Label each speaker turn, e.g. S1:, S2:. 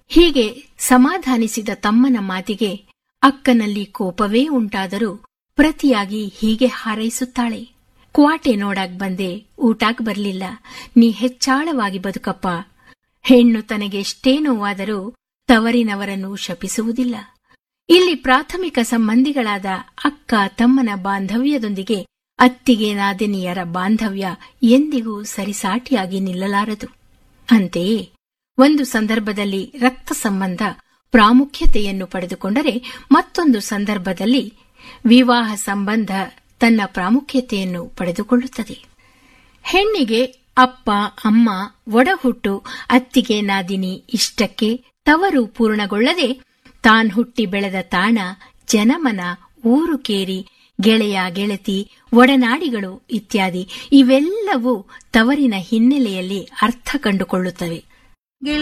S1: ಹೀಗೆ ಸಮಾಧಾನಿಸಿದ ತಮ್ಮನ ಮಾತಿಗೆ ಅಕ್ಕನಲ್ಲಿ ಕೋಪವೇ ಉಂಟಾದರೂ ಪ್ರತಿಯಾಗಿ ಹೀಗೆ ಹಾರೈಸುತ್ತಾಳೆ ಕ್ವಾಟೆ ನೋಡಾಕ್ ಬಂದೆ ಊಟಾಕ್ ಬರ್ಲಿಲ್ಲ ನೀ ಹೆಚ್ಚಾಳವಾಗಿ ಬದುಕಪ್ಪ ಹೆಣ್ಣು ತನಗೆಷ್ಟೇ ನೋವಾದರೂ ತವರಿನವರನ್ನು ಶಪಿಸುವುದಿಲ್ಲ ಇಲ್ಲಿ ಪ್ರಾಥಮಿಕ ಸಂಬಂಧಿಗಳಾದ ಅಕ್ಕ ತಮ್ಮನ ಬಾಂಧವ್ಯದೊಂದಿಗೆ ಅತ್ತಿಗೆ ನಾದಿನಿಯರ ಬಾಂಧವ್ಯ ಎಂದಿಗೂ ಸರಿಸಾಟಿಯಾಗಿ ನಿಲ್ಲಲಾರದು ಅಂತೆಯೇ ಒಂದು ಸಂದರ್ಭದಲ್ಲಿ ರಕ್ತ ಸಂಬಂಧ ಪ್ರಾಮುಖ್ಯತೆಯನ್ನು ಪಡೆದುಕೊಂಡರೆ ಮತ್ತೊಂದು ಸಂದರ್ಭದಲ್ಲಿ ವಿವಾಹ ಸಂಬಂಧ ತನ್ನ ಪ್ರಾಮುಖ್ಯತೆಯನ್ನು ಪಡೆದುಕೊಳ್ಳುತ್ತದೆ ಹೆಣ್ಣಿಗೆ ಅಪ್ಪ ಅಮ್ಮ ಒಡಹುಟ್ಟು ಅತ್ತಿಗೆ ನಾದಿನಿ ಇಷ್ಟಕ್ಕೆ ತವರು ಪೂರ್ಣಗೊಳ್ಳದೆ ತಾನ್ ಹುಟ್ಟಿ ಬೆಳೆದ ತಾಣ ಜನಮನ ಊರು ಕೇರಿ ಗೆಳೆಯ ಗೆಳತಿ ಒಡನಾಡಿಗಳು ಇತ್ಯಾದಿ ಇವೆಲ್ಲವೂ ತವರಿನ ಹಿನ್ನೆಲೆಯಲ್ಲಿ ಅರ್ಥ ಕಂಡುಕೊಳ್ಳುತ್ತವೆ